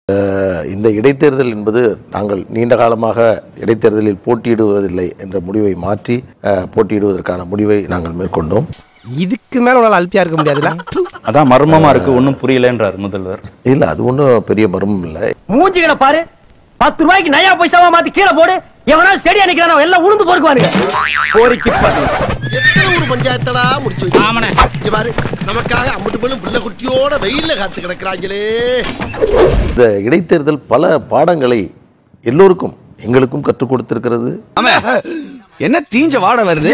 அஹ் இந்த இடைத்தேர்தல் என்பது நாங்கள் நீண்ட காலமாக இடைத்தேர்தலில் போட்டியிடுவதில்லை என்ற முடிவை மாற்றி அஹ், போட்டியிடுவதற்கான முடிவை நாங்கள் மேற்கொண்டோம் இதுக்கு மேல உங்களால அல்பியா இருக்க முடியாதுல்ல அதான் மர்மமா இருக்கு ஒன்றும் புரியலன்றார் முதல்வர் இல்லை அது ஒன்றும் பெரிய மர்மம் இல்லை மூஞ்சிகளை பாரு பத்து ரூபாய்க்கு நயா பைசாவா மாத்தி கீழே போடு எவனா செடியா நிக்கிறானோ எல்லாம் உளுந்து பொறுக்குவானுங்க போரிக்கு எத்தனை ஊர் பஞ்சாயத்தடா முடிச்சு வச்சு இங்க பாரு நமக்காக அம்பட்டு போலும் புள்ள குட்டியோட வெயில்ல காத்து கிடக்குறாங்களே இந்த இடைத்தேர்தல் பல பாடங்களை எல்லோருக்கும் எங்களுக்கும் கற்றுக் கொடுத்திருக்கிறது என்ன தீஞ்ச வாட வருது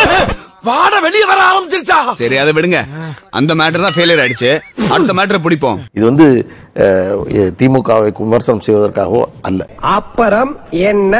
வாட வெளிய வர ஆரம்பிச்சிருச்சா சரி அதை விடுங்க அந்த மேட்டர் தான் ஃபெயிலியர் ஆயிடுச்சு அடுத்த மேட்டரை பிடிப்போம் இது வந்து அஹ், திமுகவை விமர்சனம் செய்வதற்காகவோ அல்ல அப்புறம் என்ன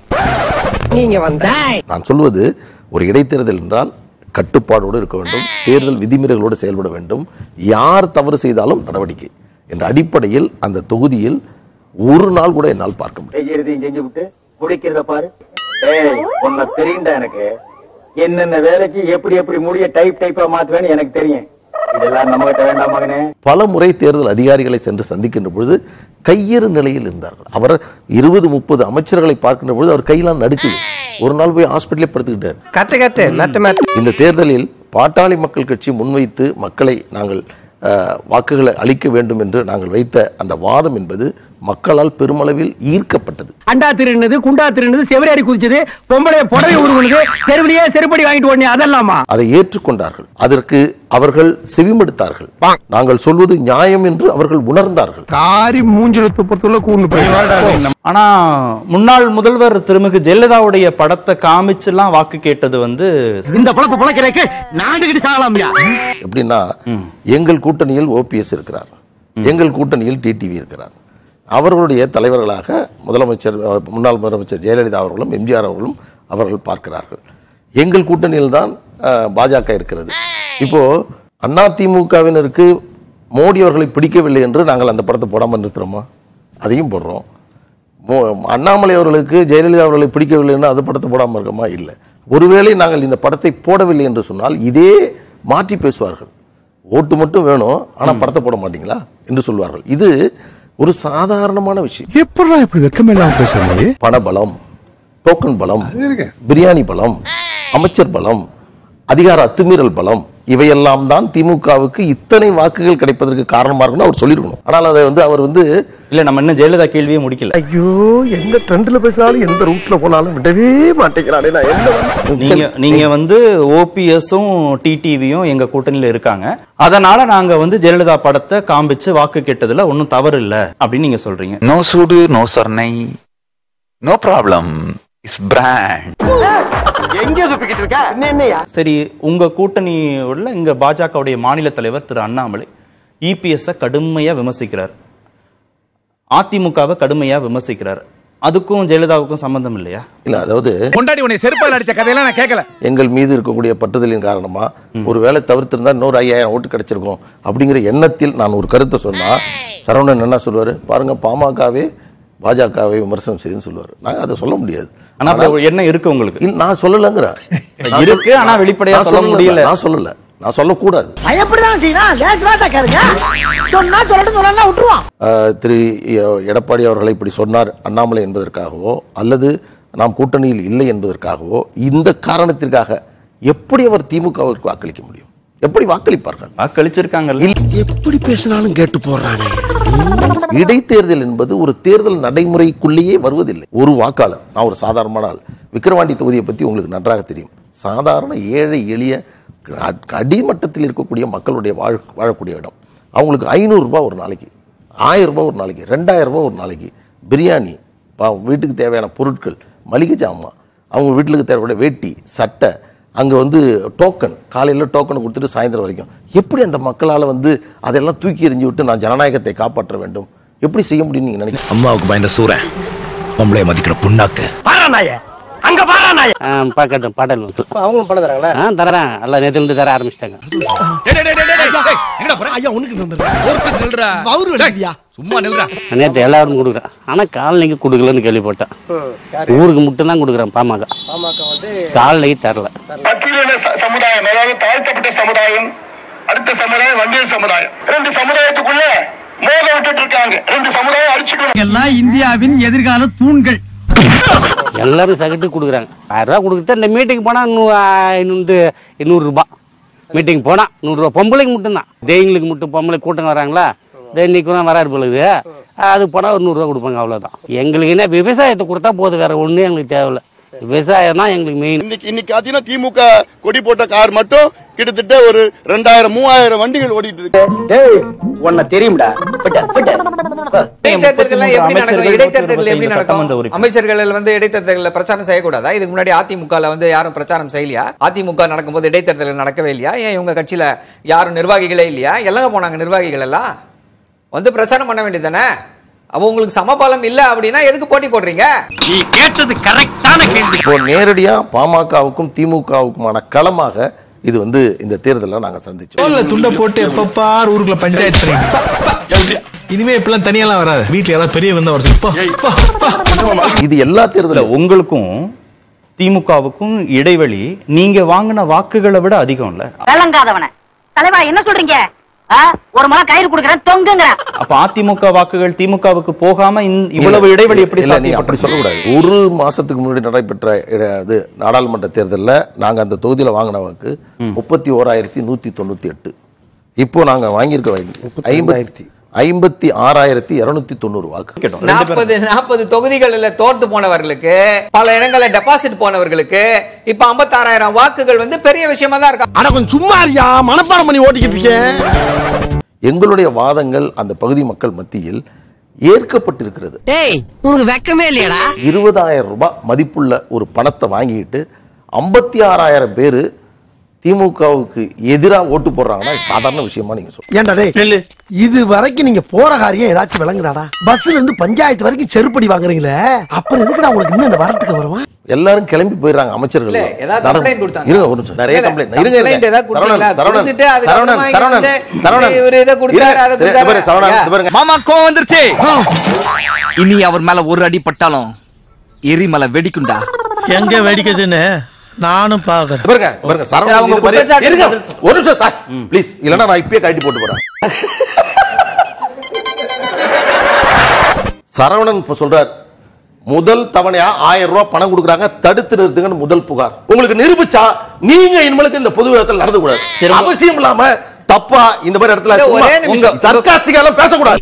நீங்க வந்த நான் சொல்வது ஒரு இடைத்தேர்தல் என்றால் கட்டுப்பாடோடு இருக்க வேண்டும் தேர்தல் விதிமுறைகளோடு செயல்பட வேண்டும் யார் தவறு செய்தாலும் நடவடிக்கை என்ற அடிப்படையில் அந்த தொகுதியில் ஒரு நாள் கூட என்னால் பார்க்க முடியும் செய்யறதையும் செஞ்சு விட்டு குடிக்கிறத பாரு ஏய் உன்னை தெரியும்டா எனக்கு என்னென்ன வேலைக்கு எப்படி எப்படி முடிய டைப் டைப்பா மாத்துவேன்னு எனக்கு தெரியும் இதெல்லாம் நம்ம கிட்ட வேண்டாம் மகனே பல முறை தேர்தல் அதிகாரிகளை சென்று சந்திக்கின்ற பொழுது கையறு நிலையில் இருந்தார்கள் அவர் இருபது முப்பது அமைச்சர்களை பார்க்கின்ற பொழுது அவர் கையெல்லாம் நடுக்குது ஒரு நாள் போய் ஹாஸ்பிட்டலே படுத்துக்கிட்டார் கட்டு கட்டு நட்டு மேட்டு இந்த தேர்தலில் பாட்டாளி மக்கள் கட்சி முன்வைத்து மக்களை நாங்கள் அஹ், வாக்குகளை அளிக்க வேண்டும் என்று நாங்கள் வைத்த அந்த வாதம் என்பது மக்களால் பெருமளவில் ஈர்க்கப்பட்டது அண்டா திருநது குண்டா திருநது செவரேறி குதிச்சது பொம்பளைய புடவை உருகுனது தெருவிலேயே செருப்படி வாங்கிட்டு ஓடனே அதெல்லாமா அதை ஏற்றுக்கொண்டார்கள் அதற்கு அவர்கள் செவிமடுத்தார்கள் நாங்கள் சொல்வது நியாயம் என்று அவர்கள் உணர்ந்தார்கள் காரி மூஞ்சில துப்பத்துள்ள கூண்டு போய் ஆனா முன்னாள் முதல்வர் திருமிகு ஜெயலலிதாவுடைய படத்தை காமிச்செல்லாம் வாக்கு கேட்டது வந்து இந்த பொழப்பு பொழைக்கிறதுக்கு நாண்டுகிட்டு சாகலாம்யா எப்படின்னா எங்கள் கூட்டணியில் ஓபிஎஸ் இருக்கிறார் எங்கள் கூட்டணியில் டிடிவி இருக்கிறார் அவர்களுடைய தலைவர்களாக முதலமைச்சர் அஹ், முன்னாள் முதலமைச்சர் ஜெயலலிதா அவர்களும் எம்ஜிஆர் அவர்களும் அவர்கள் பார்க்கிறார்கள் எங்கள் கூட்டணியில் தான் அஹ், பாஜக இருக்கிறது இப்போ அதிமுகவினருக்கு மோடி அவர்களை பிடிக்கவில்லை என்று நாங்கள் அந்த படத்தை போடாமல் நிறுத்துறோமா அதையும் போடுறோம் மோ- அண்ணாமலை அவர்களுக்கு ஜெயலலிதா அவர்களை பிடிக்கவில்லைன்னு அது படத்தை போடாமல் இருக்கோமா இல்லை ஒருவேளை நாங்கள் இந்த படத்தை போடவில்லை என்று சொன்னால் இதே மாற்றி பேசுவார்கள் ஓட்டு மட்டும் வேணும் ஆனா படத்தை போட மாட்டீங்களா என்று சொல்வார்கள் இது ஒரு சாதாரணமான விஷயம் எப்படா இப்படி வெக்கமில்லாம பேசுறீங்க பணபலம் டோக்கன் பலம் பிரியாணி பலம் அமைச்சர் பலம் அதிகார அத்துமீறல் பலம் இவையெல்லாம் தான் திமுகவுக்கு இத்தனை வாக்குகள் கிடைப்பதற்கு காரணமா இருக்குன்னு அவர் சொல்லியிருக்கணும் ஆனால் அதை வந்து அவர் வந்து இல்ல நம்ம இன்னும் ஜெயலலிதா கேள்வியே முடிக்கல ஐயோ எந்த ட்ரெண்ட்ல பேசினாலும் எந்த ரூட்ல போனாலும் விடவே மாட்டேங்கிறானே நான் என்ன நீங்க நீங்க வந்து ஓபிஎஸும் டிடிவியும் எங்க கூட்டணியில இருக்காங்க அதனால நாங்க வந்து ஜெயலலிதா படத்தை காமிச்சு வாக்கு கேட்டதுல ஒன்றும் தவறு இல்ல அப்படின்னு நீங்க சொல்றீங்க நோ சூடு நோ சர்ணை நோ ப்ராப்ளம் இஸ் பிராண்ட் எங்க சுப்பிக்கிட்டு இருக்க என்னையா சரி உங்க கூட்டணியோட இங்க பாஜகவுடைய மாநில தலைவர் திரு அண்ணாமலை இபிஎஸ் கடுமையா விமர்சிக்கிறார் அதிமுகவை கடுமையா விமர்சிக்கிறார் அதுக்கும் ஜெயலலிதாவுக்கும் சம்பந்தம் இல்லையா இல்ல அதாவது கொண்டாடி உன்னை செருப்பால் அடிச்ச கதையெல்லாம் நான் கேட்கல எங்கள் மீது இருக்கக்கூடிய பற்றுதலின் காரணமா ஒரு வேளை தவிர்த்திருந்தா இன்னொரு ஐயாயிரம் ஓட்டு கிடைச்சிருக்கும் அப்படிங்கிற எண்ணத்தில் நான் ஒரு கருத்தை சொன்னா சரவணன் என்ன சொல்லுவாரு பாருங்க பாமகவே பாஜகவை விமர்சனம் செய்யுன்னு சொல்லுவாரு நாங்க அதை சொல்ல முடியாது ஆனா அப்படி ஒரு எண்ணம் இருக்கு உங்களுக்கு இல்ல, நான் சொல்லலங்கிறேன் நான் இருக்கு, சொல்ல- ஆனா வெளிப்படையா நான் சொல்ல சொல்லல, முடியல. நான் சொல்லல நான் சொல்லக்கூடாது எப்படிதான் செய்யணும் லேஸ் வாட்டா கேளுங்க சொன்னா சொல்லட்டும் சொல்லலாம் விட்டுருவான் ஆஹ், திரு எ- எடப்பாடி அவர்களை இப்படி சொன்னார் அண்ணாமலை என்பதற்காகவோ அல்லது நாம் கூட்டணியில் இல்லை என்பதற்காகவோ இந்த காரணத்திற்காக எப்படி அவர் திமுகவிற்கு வாக்களிக்க முடியும் எப்படி வாக்களிப்பார்கள் வாக்களிச்சிருக்காங்கல்ல எப்படி பேசினாலும் கேட்டு போடுறானே இடைத்தேர்தல் என்பது ஒரு தேர்தல் நடைமுறைக்குள்ளேயே வருவதில்லை ஒரு வாக்காளர் நான் ஒரு சாதாரணமான ஆள் விக்கிரவாண்டி தொகுதியை பற்றி உங்களுக்கு நன்றாக தெரியும் சாதாரண ஏழை எளிய அ- அடிமட்டத்தில் இருக்கக்கூடிய மக்களுடைய வாழ் வாழக்கூடிய இடம் அவங்களுக்கு ஐநூறுரூபா ஒரு நாளைக்கு ஆயிரம் ரூபாய் ஒரு நாளைக்கு ரெண்டாயிரம் ரூபாய் ஒரு நாளைக்கு பிரியாணி பா- வீட்டுக்கு தேவையான பொருட்கள் மளிகை ஜாமான் அவங்க வீட்டுக்கு தேவையான வேட்டி சட்டை அங்கே வந்து டோக்கன் காலையில் டோக்கன் கொடுத்துட்டு சாயந்தரம் வரைக்கும் எப்படி அந்த மக்களால் வந்து அதெல்லாம் தூக்கி எறிஞ்சு விட்டு நான் ஜனநாயகத்தை காப்பாற்ற வேண்டும் எப்படி செய்ய முடியும்னு நீங்கள் நினைக்கிறீங்க அம்மாவுக்கு பயந்த சூரன் பொம்பளை மதிக்கிற புண்ணாக்கு பாராநாய அங்க பாராநாய பார்க்கட்டும் பாடல் அவங்களும் பணம் தராங்களா ஆ தரேன் எல்லாம் நேத்துல இருந்து தர ஆரம்பிச்சிட்டாங்க ஐயா உனக்கு ஒருத்தர் நில்றா அவரு எழுதியா சும்மா நில்றா நேற்று எல்லாரும் கொடுக்குறேன் ஆனா காலனிக்கு கொடுக்கலன்னு கேள்விப்பட்டேன் ஊருக்கு மட்டும் தான் கொடுக்குறேன் பாமக பாமக வந்து காலனிக்கு தரல பட்டியலின ச- சமுதாயம் அதாவது தாழ்த்தப்பட்ட சமுதாயம் அடுத்த சமுதாயம் வண்டியல் சமுதாயம் இரண்டு சமுதாயத்துக்குள்ள மோத விட்டுட்டு இருக்காங்க ரெண்டு சமுதாயம் அடிச்சுட்டு எல்லாம் இந்தியாவின் எதிர்கால தூண்கள் எல்லாரும் சகட்டு கொடுக்குறாங்க ஆயிரம் ரூபா கொடுக்குறது இந்த மீட்டிங் போனால் இன்னும் நூறுரூபா மீட்டிங் போனால் நூறுரூவா பொம்பளைக்கு மட்டும்தான் தேய்ங்களுக்கு மட்டும் பொம்பளை கூட்டம் வராங்களா இன்னைக்கு கூட வராரு பொழுது அது போனால் ஒரு நூறுரூவா கொடுப்பாங்க அவ்வளோதான் எங்களுக்கு என்ன விவசாயத்தை கொடுத்தா போதும் வேற ஒன்றும் எங்களுக்கு தேவையில்ல விவசாயம் தான் எங்களுக்கு மெயின் இன்னைக்கு இன்னைக்கு பாத்தீங்கன்னா திமுக கொடி போட்ட கார் மட்டும் கிட்டத்தட்ட ஒரு ரெண்டாயிரம் மூவாயிரம் வண்டிகள் ஓடிட்டு இருக்கு டேய் உன்னை தெரியும்டா இடைத்தேர்தல்கள் எப்படி நடக்கும் இடைத்தேர்தல்கள் எப்படி சட்டமன்ற நடக்கும் உறுப்பினர். அமைச்சர்கள் வந்து இடைத்தேர்தல்கள் பிரச்சாரம் செய்யக்கூடாதா இதுக்கு முன்னாடி அதிமுக வந்து யாரும் பிரச்சாரம் செய்யலையா அதிமுக நடக்கும்போது இடைத்தேர்தல் நடக்கவே இல்லையா ஏன் இவங்க கட்சியில யாரும் நிர்வாகிகளே இல்லையா எல்லாம் போனாங்க நிர்வாகிகள் எல்லாம் வந்து பிரச்சாரம் பண்ண வேண்டியதானே அப்போ உங்களுக்கு சமபலம் இல்ல அப்படின்னா எதுக்கு போட்டி போடுறீங்க நீ கேட்டது கரெக்டான கேள்வி இப்போ நேரடியா பாமகவுக்கும் திமுகவுக்குமான களமாக இது வந்து இந்த தேர்தலை நாங்க சந்திச்சோம் துண்ட போட்டு எப்பப்பார் ஊருக்குள்ள பஞ்சாயத்து பண்ணி இனிமே இப்பெல்லாம் தனியெல்லாம் வராது வீட்டுல யாராவது பெரிய வந்தா வர இது எல்லா இல்ல தேர்தலும் உங்களுக்கும் திமுகவுக்கும் இடைவெளி நீங்க வாங்கின வாக்குகளை விட அதிகம் இல்ல விளங்காதவன தலைவா என்ன சொல்றீங்க ஆ? ஒரு முறை கயிறு கொடுக்கறேன் தொங்குங்க அப்ப அதிமுக வாக்குகள் திமுகவுக்கு போகாம இந்த- இவ்வளவு இடைவெளி எப்படி இல்ல, நீங்க அப்படி சாத்தியப்பட்டது சொல்லக்கூடாது ஒரு மாசத்துக்கு முன்னாடி நடைபெற்ற இட- இது நாடாளுமன்ற தேர்தல்ல நாங்க அந்த தொகுதியில வாங்கின வாக்கு முப்பத்தி ஓராயிரத்தி நூத்தி தொண்ணூத்தி எட்டு இப்போ நாங்க வாங்கியிருக்க வாக்கு ஐம்பத்தி ஐம்பத்தி ஆறாயிரத்தி இருநூத்தி தொண்ணூறு வாக்கு நாற்பது நாற்பது தொகுதிகளில் தோர்த்து போனவர்களுக்கு பல இடங்களில் டெபாசிட் போனவர்களுக்கு இப்ப 56000 வாக்குகள் வந்து பெரிய விஷயமா தான் இருக்கு அட கொஞ்சம் சும்மா இருக்கியா மனப்பாடம் பண்ணி ஓட்டிக்கிட்டு இருக்கேன் எங்களுடைய வாதங்கள் அந்த பகுதி மக்கள் மத்தியில் ஏற்கப்பட்டிருக்கிறது டேய் உனக்கு வெக்கமே இல்லையாடா இருபதாயிரம் ரூபாய் மதிப்புள்ள ஒரு பணத்தை வாங்கிட்டு ஐம்பத்தி ஆறாயிரம் பேரு திமுகவுக்கு எதிரா ஓட்டு போடுறாங்கன்னா இது சாதாரண விஷயமா நீங்க சொல்லுங்க ஏன்டா டேய் இது வரைக்கும் நீங்க போற காரியம் ஏதாச்சும் விளங்குதாடா பஸ்ல இருந்து பஞ்சாயத்து வரைக்கும் செருப்படி வாங்குறீங்களே அப்புறம் எதுக்குடா உங்களுக்கு இன்னும் இந்த வரத்துக்கு வருவா எல்லாரும் கிளம்பி போயிடுறாங்க அமைச்சர்கள் இல்ல, ஏதாவது சரவணன், complaint கொடுத்தாங்க? இருங்க ஒரு நிமிஷம் நிறைய இல்ல, கம்ப்ளைண்ட் complaint இருங்க இருங்க ஏதாவது கொடுத்தீங்களா? சரவணன் சரவணன் கொடுத்துட்டு அதுக்கு சரவணன் அப்புறமா சரவணன் இங்க சரவணன் இவரு இதை கொடுத்தாரு, அதை இரு, கொடுத்தாரு. இரு, சரவணன் ஐயா. இது பாருங்க மாமா கோவம் வந்துருச்சு இனி அவர் மேல ஒரு அடி பட்டாலும் எரிமலை வெடிக்குண்டா எங்க வெடிக்குதுன்னு நானும் பாக்குறேன் பாருங்க பாருங்க சரி, அவங்க சரவணன் இது பாரு. குற்றச்சாட்டு இருங்க பதில் சொல். ஒரு நிமிஷம் சார் ப்ளீஸ் இல்லைன்னா நான் இப்பயே கழட்டி போட்டு போறேன் சரவணன் இப்ப சொல்றார் முதல் தவணையா ஆயிரம் ரூபாய் பணம் கொடுக்குறாங்க தடுத்து நிறுத்துங்கன்னு முதல் புகார் உங்களுக்கு நிரூபிச்சா நீங்க இனிமேலுக்கு இந்த பொது இடத்துல நடந்து கூடாது அவசியம் இல்லாம தப்பா இந்த மாதிரி இடத்துல இல்ல, சும்மா ஒரே நிமிஷம். சர்க்காஸ்டிக்காலாம் பேசக்கூடாது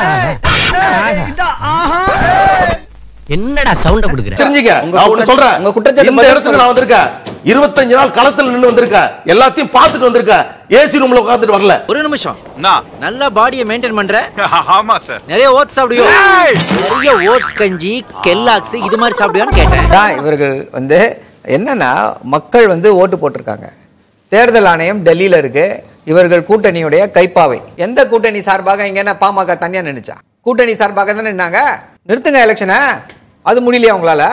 என்னடா சவுண்ட குடுக்குற தெரிஞ்சுங்க உங்க நான் ஒண்ணு குற்றச்சாட்டு- சொல்றேன் உங்க குற்றச்சாட்டு இந்த பதில் இடத்துக்கு நான் வந்திருக்கேன் இருபத்தஞ்சு நாள் களத்துல நின்னு வந்திருக்கேன் எல்லாத்தையும் பார்த்துட்டு வந்திருக்கேன் ஏசி ரூம்ல உட்கார்ந்துட்டு வரல ஒரு நிமிஷம் நல்ல பாடியை மெயின்டைன் பண்ற ஆமா சார் நிறைய ஓட்ஸ் சாப்பிடுவியோ நிறைய ஓட்ஸ் கஞ்சி கெல்லாக்ஸ் இது மாதிரி சாப்பிடுவியான்னு கேட்டேன் தான் இவர்கள் வந்து என்னன்னா மக்கள் வந்து ஓட்டு போட்டிருக்காங்க தேர்தல் ஆணையம் டெல்லியில இருக்கு இவர்கள் கூட்டணியுடைய கைப்பாவை எந்த கூட்டணி சார்பாக இங்க என்ன பாமக தனியா நின்னுச்சா கூட்டணி சார்பாக தானே நின்னாங்க நிறுத்துங்க எலெக்ஷனை அது முடியலையா உங்களால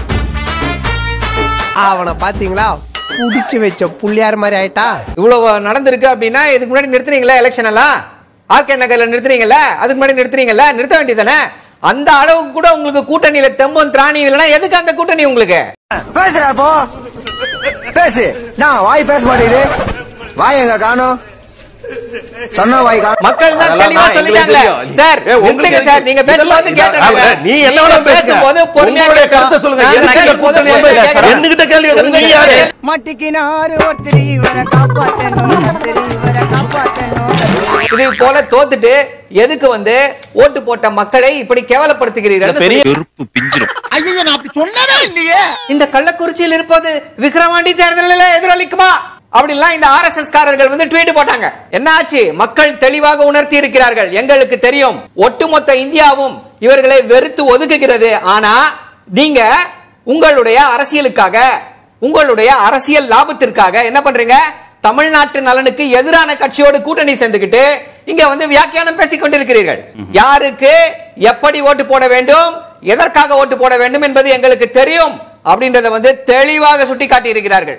அவனை பாத்தீங்களா புடிச்சு வச்ச புள்ளியார் மாதிரி ஆயிட்டா இவ்வளவு நடந்திருக்கு அப்படின்னா இதுக்கு முன்னாடி நிறுத்துறீங்களா எலெக்ஷன் எல்லாம் ஆர்கே நகர்ல நிறுத்துறீங்கல்ல அதுக்கு முன்னாடி நிறுத்துறீங்கல்ல நிறுத்த வேண்டியதானே அந்த அளவுக்கு கூட உங்களுக்கு கூட்டணியில தெம்பம் திராணி இல்லைன்னா எதுக்கு அந்த கூட்டணி உங்களுக்கு பேசுறா போ பேசு நான் வாய் பேச மாட்டேங்குது வாய் எங்க காணும் சொன்ன வாய் காணும் மக்கள் தான் அதெல்லாம் தெளிவா நான் சொல்லிட்டாங்களே எங்களுக்கு தெரியும். சார் ஏ, உங்களுக்கு நிறுத்துங்க சார் நீங்க பேசும்போது இதெல்லாம் கேட்டாங்க ஆமா, நீ என்ன வேணா பேசுங்க. பேசும்போது பொறுமையா உங்களுடைய கேட்கணும். கருத்தை சொல்லுங்க. நாங்க எதுக்கு பேசும்போது கூட்டணி பொறுமையா வந்து கேட்கணும். என்கிட்ட கேள்வி கேட்கறது நீங்க யாரு? மட்டிக்கினாரு ஒருத்தர் இவரை காப்பாத்தணும் ஒருத்தர் இவரை காப்பாத்தணும் இது போல தோத்துட்டு எதுக்கு வந்து ஓட்டு போட்ட மக்களை இப்படி கேவலப்படுத்துகிறீர்கள் பெரிய ஐயோ நான் அப்படி சொன்னதே இல்லையே இந்த கள்ளக்குறிச்சியில் இருப்பது விக்கிரவாண்டி தேர்தலில் எதிரொலிக்குமா அப்படிலாம் இந்த ஆர்எஸ்எஸ் காரர்கள் வந்து ட்வீட் போட்டாங்க என்ன ஆச்சு மக்கள் தெளிவாக உணர்த்தி இருக்கிறார்கள் எங்களுக்கு தெரியும் ஒட்டுமொத்த இந்தியாவும் இவர்களை வெறுத்து ஒதுக்குகிறது ஆனா நீங்க உங்களுடைய அரசியலுக்காக உங்களுடைய அரசியல் லாபத்திற்காக என்ன பண்றீங்க தமிழ்நாட்டு நலனுக்கு எதிரான கட்சியோடு கூட்டணி சேர்ந்துக்கிட்டு இங்க வந்து வியாக்கியானம் பேசிக் கொண்டிருக்கிறீர்கள் யாருக்கு எப்படி ஓட்டு போட வேண்டும் எதற்காக ஓட்டு போட வேண்டும் என்பது எங்களுக்கு தெரியும் அப்படின்றத வந்து தெளிவாக சுட்டிக்காட்டி இருக்கிறார்கள்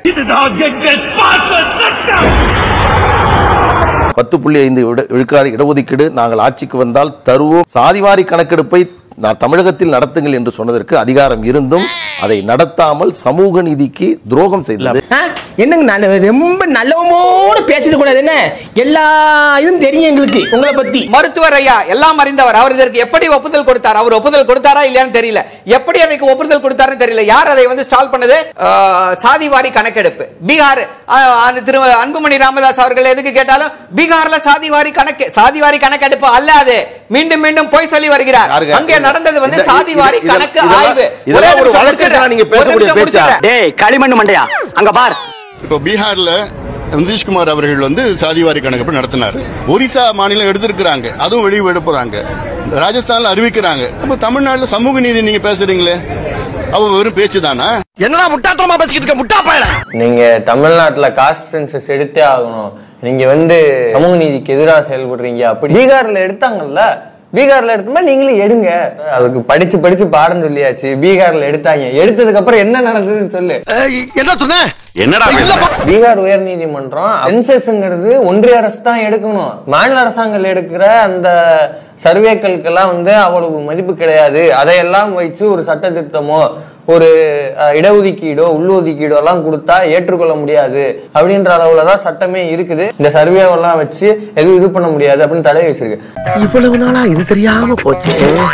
பத்து புள்ளி ஐந்து விட- விழுக்காடு இடஒதுக்கீடு நாங்கள் ஆட்சிக்கு வந்தால் தருவோம் சாதிவாரி கணக்கெடுப்பை நான் தமிழகத்தில் நடத்துங்கள் என்று சொன்னதற்கு அதிகாரம் இருந்தும் அதை நடத்தாமல் சமூக நீதிக்கு துரோகம் செய்தது ஆ, என்னங்க நல்ல ரொம்ப நல்லவமோடு பேசிட கூடாது என்ன எல்லா இதுவும் தெரியும் எங்களுக்கு உங்களை பத்தி மருத்துவர் ஐயா எல்லாம் அறிந்தவர் அவர் இதற்கு எப்படி ஒப்புதல் கொடுத்தார் அவர் ஒப்புதல் கொடுத்தாரா இல்லையான்னு தெரியல எப்படி அதுக்கு ஒப்புதல் கொடுத்தாருன்னு தெரியல யார் அதை வந்து ஸ்டால் பண்ணது ஆஹ், சாதிவாரி கணக்கெடுப்பு பீகார் ஆஹ், அந்த திரு அன்புமணி ராமதாஸ் அவர்கள் எதுக்கு கேட்டாலும் பீகார்ல சாதிவாரி கணக்கு சாதிவாரி கணக்கெடுப்பு அல்ல அது மீண்டும் மீண்டும் போய் சொல்லி வருகிறார் யாருங்க? அங்கே நடந்தது வந்து இந்த- சாதிவாரி இது- கணக்கு இதெல்லாம் ஆய்வு இதெல்லாம் ஒரே ஒரு நிமிஷம் வழக்கறிஞரா முடிச்சிடுறேன். நீங்க ஒரு பேசக்கூடிய நிமிஷம் பேச்சா? முடிச்சிடுறேன். டேய் களிமண் மண்டையா அங்க பார் இப்போ பீகார்ல நிதிஷ்குமார் அவர்கள் வந்து சாதிவாரி கணக்கெடுப்பு நடத்தினாரு ஒரிசா மாநிலம் எடுத்திருக்கிறாங்க அதுவும் வெளியே எடுப்புறாங்க ராஜஸ்தான்ல அறிவிக்கிறாங்க அப்ப தமிழ்நாட்டுல சமூக நீதி நீங்க பேசுறீங்களே அவ வெறும் பேச்சு தானா என்னடா முட்டாத்தனமா பேசிக்கிட்டு இருக்க முட்டா பயல நீங்க தமிழ்நாட்டுல காஸ்ட் சென்சஸ் எடுத்தே ஆகணும் நீங்க வந்து சமூக நீதிக்கு எதிராக செயல்படுறீங்க அப்படி பீகார்ல எடுத்தாங்கல்ல பீகார்ல எடுத்தோம்னா நீங்களும் எடுங்க அதுக்கு படிச்சு படிச்சு பாடம் சொல்லியாச்சு பீகார்ல எடுத்தாங்க எடுத்ததுக்கு அப்புறம் என்ன நடந்ததுன்னு சொல்லு என்ன சொன்ன என்னடா பீகார் உயர் நீதிமன்றம் சென்சஸ்ங்கிறது ஒன்றிய அரசு தான் எடுக்கணும் மாநில அரசாங்கம் எடுக்கிற அந்த சர்வேக்களுக்கெல்லாம் வந்து அவ்வளவு மதிப்பு கிடையாது அதையெல்லாம் வச்சு ஒரு சட்ட திருத்தமோ ஒரு அஹ், இடஒதுக்கீடோ உள்ளொதுக்கீடோ எல்லாம் கொடுத்தா ஏற்றுக்கொள்ள முடியாது அப்படின்ற அளவுல தான் சட்டமே இருக்குது இந்த சர்வேவெல்லாம் வச்சு எதுவும் இது பண்ண முடியாது அப்படின்னு தடை வச்சிருக்கு இவ்வளவு நாளா இது தெரியாம போச்சு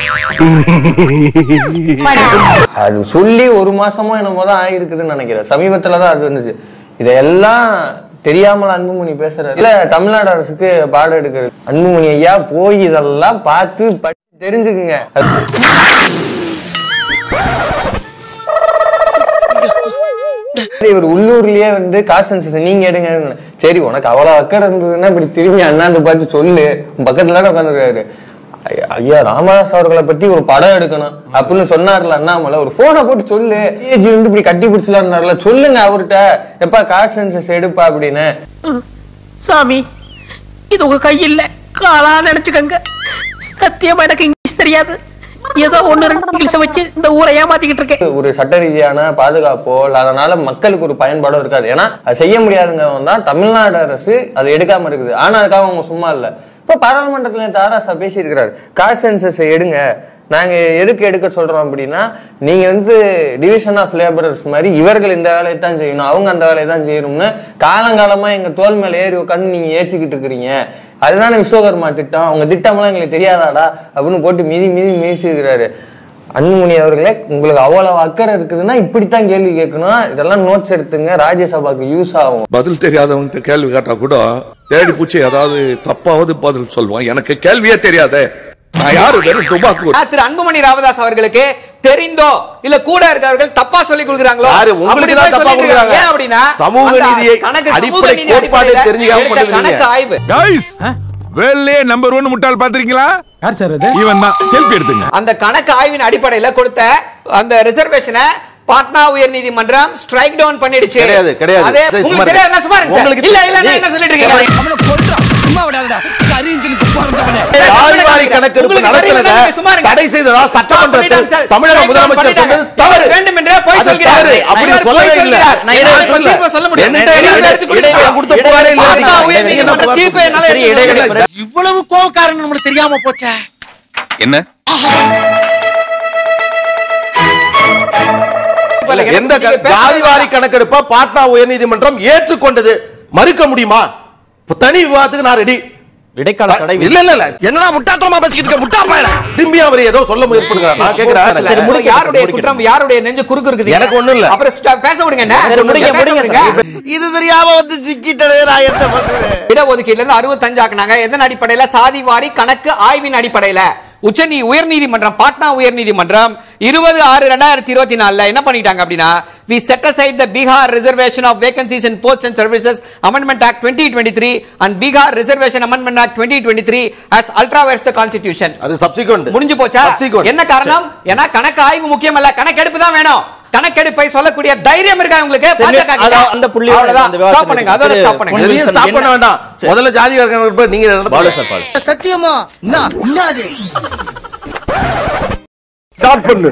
அது சொல்லி ஒரு மாசமோ என்னமோ தான் ஆயிருக்குதுன்னு நினைக்கிறேன் சமீபத்துல தான் அது வந்துச்சு இதெல்லாம் தெரியாமல் அன்புமணி பேசுறாரு இல்ல தமிழ்நாடு அரசுக்கு பாடம் எடுக்கிறது அன்புமணி ஐயா போய் இதெல்லாம் பார்த்து படிச்சு தெரிஞ்சுக்குங்க இவர் உள்ளூர்லயே வந்து காசு சென்சஸ் நீங்க எடுங்க சரி உனக்கு அவ்வளவு அக்கறை இருந்ததுன்னா இப்படி திரும்பி அண்ணாந்து பார்த்து சொல்லு உன் பக்கத்துல உட்காந்துருக்காரு ஐயா- ஐயா ராமதாஸ் அவர்களை பத்தி ஒரு படம் எடுக்கணும் அப்படின்னு சொன்னார்ல அண்ணாமலை ஒரு போனை போட்டு சொல்லு ஏஜி வந்து இப்படி கட்டி பிடிச்சலாருனார்ல சொல்லுங்க அவர்கிட்ட எப்ப காசு சென்சஸ் எடுப்பா அப்படின்னு சாமி இது உங்க கையில் காலா நினைச்சுக்கங்க சத்தியமா எனக்கு இங்கிலீஷ் தெரியாது ஏதோ ஒண்ணு ரெண்டு இங்கிலீஷ வச்சு இந்த ஊரை ஏமாத்திக்கிட்டு இருக்கேன் ஒரு சட்ட ரீதியான பாதுகாப்போ இல்ல அதனால மக்களுக்கு ஒரு பயன்பாடோ இருக்காது ஏன்னா அது செய்ய முடியாதுங்கிறவங்க தான் தமிழ்நாடு அரசு அதை எடுக்காம இருக்குது ஆனா அதுக்காக அவங்க சும்மா இல்ல இப்ப பாராளுமன்றத்துல தாராசா பேசியிருக்கிறார் காஸ்ட் சென்சஸ் எடுங்க நாங்க எதுக்கு எடுக்க சொல்றோம் அப்படின்னா நீங்க வந்து டிவிஷன் ஆஃப் லேபரர்ஸ் மாதிரி இவர்கள் இந்த வேலையை தான் செய்யணும் அவங்க அந்த வேலையை தான் செய்யணும்னு காலங்காலமா எங்க தோல் மேல ஏறி உட்காந்து நீங்க ஏற்றிக்கிட்டு இருக்கிறீங்க அதுதானே விஸ்வகர்மா திட்டம் அவங்க திட்டம்லாம் எங்களுக்கு தெரியாதாடா அப்படின்னு போட்டு மிதி மிதி மிதிச்சிருக்கிறாரு அன்புமணி அவர்களே உங்களுக்கு அவ்வளவு அக்கறை இருக்குதுன்னா இப்படித்தான் கேள்வி கேட்கணும் இதெல்லாம் நோட்ஸ் எடுத்துங்க ராஜ்யசபாக்கு யூஸ் ஆகும் பதில் தெரியாதவன்கிட்ட கேள்வி கேட்டா கூட தேடி பூச்சி ஏதாவது தப்பாவது பதில் சொல்லுவான் எனக்கு கேள்வியே தெரியாதே நான் யாரு வெறும் துபாக்கு ஆ, திரு அன்புமணி ராமதாஸ் அவர்களுக்கு தெரிந்தோ இல்ல கூட இருக்கவர்கள் தப்பா சொல்லி கொடுக்குறாங்களோ யாரு? உங்களுக்கு தான் அப்படி தப்பா சொல்லிட்டு இருக்காங்க. கொடுக்குறாங்க. ஏன் அப்படின்னா சமூக அந்த நீதியை கணக்கு சமூக அடிப்படை நீதி கோட்பாட்டை அடிப்படையில தெரிஞ்சுக்காம எடுத்த கொண்டு கணக்கு வந்தீங்க. ஆய்வு கைஸ் வேலையே நம்பர் ஒன் முட்டாள் பாத்திருக்கீங்களா யார் சார் அது இவன் தான் செல்ஃபி எடுத்துங்க அந்த கணக்கு ஆய்வின் அடிப்படையில கொடுத்த அந்த ரிசர்வேஷனை பாட்னா உயர் நீதிமன்றம் ஸ்ட்ரைக் டவுன் பண்ணிடுச்சு கிடையாது, கிடையாது. அதே சரி, சும்மா உங்களுக்கு இருங்க. தெரியாது நான் சும்மா இருங்க சார். உங்களுக்கு இல்ல தெரி- இல்ல நான் நீ- என்ன சொல்லிட்டு இருக்கீங்க அவனை கொல்றா சும்மா விடாதடா கரிஞ்சனுக்கு பிறந்தவனே சாதிவாரி கணக்கெடுப்பு உங்களுக்கு நடத்தினத தெரியல, நீங்க சும்மா இருங்க. தடை செய்ததா சட்டமன்றத்தில் பண்ணிட்டாங்க சார். தமிழக strike down முதலமைச்சர் பண்ணிட்டாங்க. சொன்னது தவறு வேண்டும் என்றே பொய் அது சொல்கிறார். தவறு. அப்படி இவர் சொல்லவே பொய் இல்லை. சொல்கிறார். நான் இவர் என்ன சொல்ல? தீர்ப்பை சொல்ல முடியும். என்கிட்ட இடையில இடையில எடுத்து கொடுங்க. இடையில கொடுத்த புகாரே இல்லை. பாட்னா உயர் நீங்க என்ன நீதிமன்ற புகார் தீர்ப்பை என்னால சரி, எடுத்து இடையில கொடுங்க. இவ்வளவு கோவக்காரன் நம்மளுக்கு தெரியாம போச்சே என்ன எந்த க- ஜாதிவாரி கணக்கெடுப்ப பாட்னா உயர்நீதிமன்றம் ஏற்றுக்கொண்டது மறுக்க முடியுமா இப்ப தனி விவாதத்துக்கு நான் ரெடி இடைக்கால தடை இல்ல இல்ல இல்ல என்னடா முட்டாத்தனமா பேசிக்கிட்டு இருக்க முட்டா பயல திரும்பி அவர் ஏதோ சொல்ல முயற்படுகிறார் நான் கேக்குறேன் சரி, முடிக்க, யாருடைய குற்றம் யாருடைய நெஞ்சு குறுக்கு இருக்குது எனக்கு ஒண்ணும் இல்ல. அப்புறம் ஸ்ட- பேச விடுங்க என்ன? சரி, முடிங்க, பேச முடிங்க விடுங்க. சார். இது தெரியாம வந்து சிக்கிட்டே நான் என்ன பண்றேன் இடஒதுக்கீடுல இருந்து அறுபத்தஞ்சு ஆக்குனாங்க எதன் அடிப்படையில சாதிவாரி கணக்கு ஆய்வின் அடிப்படையில உச்சநீ உயர்நீதிமன்றம் பாட்னா உயர்நீதிமன்றம் இருபது ஆறு ரெண்டாயிரத்தி இருபத்தி நாலுல என்ன பண்ணிட்டாங்க அப்படின்னா we set aside the Bihar reservation of vacancies in posts and services amendment act 2023 and Bihar reservation amendment act 2023 as ultra the constitution அது சப்சிக்வெண்ட் முடிஞ்சு போச்சா என்ன காரணம் ஏன்னா கணக்கு ஆய்வு முக்கியம் அல்ல கணக்கெடுப்பு தான் வேணும் கணக்கெடுப்பை சொல்லக்கூடிய தைரியம் இருக்கா உங்களுக்கு சரி, பாஜக கிட்ட? அதான் அந்த புள்ளியோட அவ்வளவுதான். அந்த விவாதத்தை Stop பண்ணுங்க அதோட திரு ஸ்டாப் பண்ணுங்க எதையும் ஸ்டாப் பண்ண வேண்டாம் முதல்ல ஜாதிவாரி கணக்கெடுப்பு நீங்க பாலு நடத்துங்க. சார் பாலு சத்தியமா என்ன என்னது ஸ்டார்ட் பண்ணு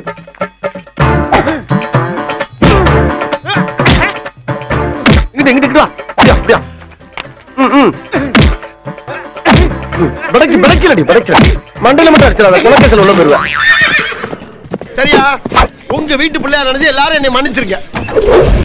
இங்கிட்டு இங்கிட்டு வா அப்படியா அப்படியா ம், ம். ம், பிடைக்கு பிடைக்கலடி பிடைக்கல மண்டையில மட்டும் அடிச்சிடாத குலக்கேசல் உள்ள போயிருவேன் சரியா உங்க வீட்டு பிள்ளையா நினைச்சு எல்லாரும் என்னை மன்னிச்சிருங்க